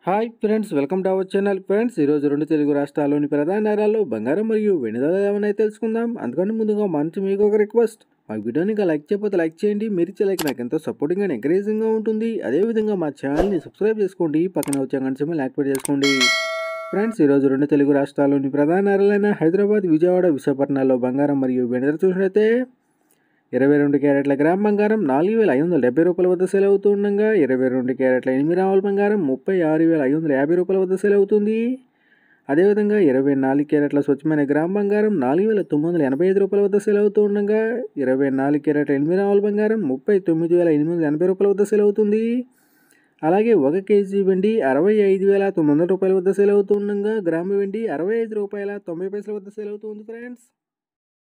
hi friends welcome to our channel friends ఈరోజు రెండు తెలుగు రాష్ట్రాల్లోని ప్రధాన నగరాల్లో బంగారం మరియు వెండి ధరలు ఏమన్నా తెలుసుకుందాం అందుకని ముందుగా మంచి మీకు ఒక రిక్వెస్ట్ మా వీడియోని ఇంకా లైక్ చేయకపోతే లైక్ చేయండి మీరు ఇచ్చే లైక్ నాకు ఎంతో సపోర్టింగ్ అండ్ ఎంకరేజింగ్గా ఉంటుంది అదేవిధంగా మా ఛానల్ని సబ్స్క్రైబ్ చేసుకోండి పక్కన వచ్చే గంట సమయం యాక్టివేట్ చేసుకోండి ఫ్రెండ్స్ ఈరోజు రెండు తెలుగు రాష్ట్రాల్లోని ప్రధాన నగరాలైన హైదరాబాద్ విజయవాడ విశాఖపట్నాల్లో బంగారం మరియు వెండి ధర చూసినట్లయితే ఇరవై రెండు క్యారెట్ల గ్రామ్ బంగారం నాలుగు వేల ఐదు వందల డెబ్బై రూపాయల వద్ద సేల్ అవుతూ ఉండగా ఇరవై రెండు క్యారెట్ల ఎనిమిది రావుల బంగారం ముప్పై ఆరు వేల ఐదు వందల యాభై రూపాయల వద్ద సేల్ అవుతుంది అదేవిధంగా ఇరవై నాలుగు క్యారెట్ల స్వచ్ఛమైన గ్రామ్ బంగారం నాలుగు వేల తొమ్మిది వందల ఎనభై ఐదు రూపాయల వద్ద సేల్ అవుతూ ఉండగా ఇరవై నాలుగు క్యారెట్ల ఎనిమిది రావుల బంగారం ముప్పై తొమ్మిది వేల ఎనిమిది వందల ఎనభై రూపాయల వద్ద సేల్ అవుతుంది అలాగే ఒక కేజీ వెండి అరవై ఐదు వేల తొమ్మిది వందల రూపాయల వద్ద సేల్ అవుతూ ఉండగా గ్రాము వెండి అరవై ఐదు రూపాయల తొంభై పైసల వద్ద సేల్ అవుతుంది ఫ్రెండ్స్